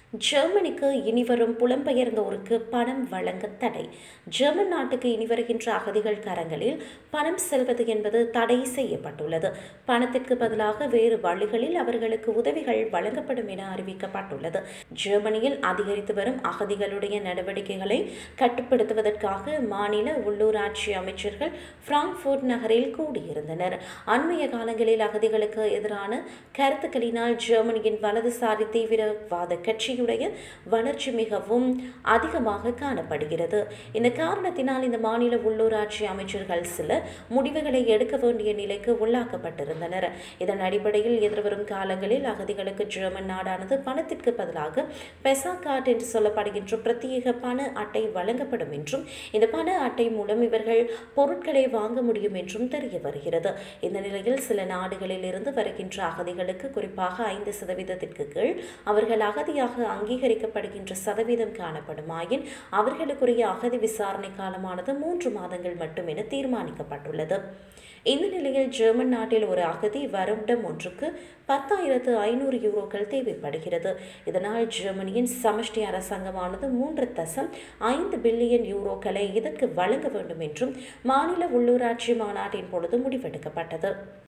ஜெர்மனிக்கு இனிவரும் புலம்பெயர்ந்தோருக்கு பணம் வழங்க தடை ஜெர்மன் நாட்டுக்கு இனி வருகின்ற அகதிகள் கரங்களில் பணம் செல்வது என்பது தடை செய்யப்பட்டுள்ளது பணத்திற்கு பதிலாக வேறு வழிகளில் அவர்களுக்கு உதவிகள் வழங்கப்படும் என அறிவிக்கப்பட்டுள்ளது ஜெர்மனியில் அதிகரித்து வரும் அகதிகளுடைய நடவடிக்கைகளை கட்டுப்படுத்துவதற்காக மாநில உள்ளூராட்சி அமைச்சர்கள் பிராங்க்ஃபோர்ட் நகரில் கூடியிருந்தனர் அண்மைய காலங்களில் அகதிகளுக்கு எதிரான கருத்துக்களினால் ஜெர்மனியின் வலதுசாரி தீவிரவாத கட்சியுடைய வளர்ச்சி மிகவும் அதிகமாக காணப்படுகிறது இந்த காரணத்தினால் இந்த மாநில உள்ளூராட்சி அமைச்சர்கள் சில முடிவுகளை எடுக்க வேண்டிய நிலைக்கு உள்ளாக்கப்பட்டிருந்தனர் இதன் அடிப்படையில் எதிர்வரும் காலங்களில் அகதிகளுக்கு ஜெர்மன் நாடானது பணத்திற்கு பதிலாக பெசா கார்டு என்று சொல்லப்படுகின்ற பிரத்யேக பண அட்டை வழங்கப்படும் என்றும் இந்த பண அட்டை மூலம் இவர்கள் பொருட்களை வாங்க முடியும் என்றும் தெரிய வருகிறது இந்த நிலையில் சில நாடுகளில் இருந்து வருகின்ற அகதிகளுக்கு குறிப்பாக ஐந்து சதவீதத்திற்கு கீழ் அவர்கள் அகதியாக அங்கீகரிக்கப்படுகின்ற சதவீதம் காணப்படுமாயின் அவர்களுக்குரிய அகதி விசாரணை காலமானது மூன்று மாதங்கள் மட்டும் என தீர்மானிக்கப்பட்டுள்ளது இந்த நிலையில் ஜெர்மன் நாட்டில் ஒரு அகதி வருடம் ஒன்றுக்கு பத்தாயிரத்து ஐநூறு யூரோக்கள் தேவைப்படுகிறது இதனால் ஜெர்மனியின் சமஷ்டி அரசாங்கமானது மூன்று தசம் ஐந்து பில்லியன் யூரோக்களை இதற்கு வழங்க வேண்டும் என்றும் மாநில உள்ளூராட்சி மாநாட்டின் பொழுது முடிவெடுக்கப்பட்டது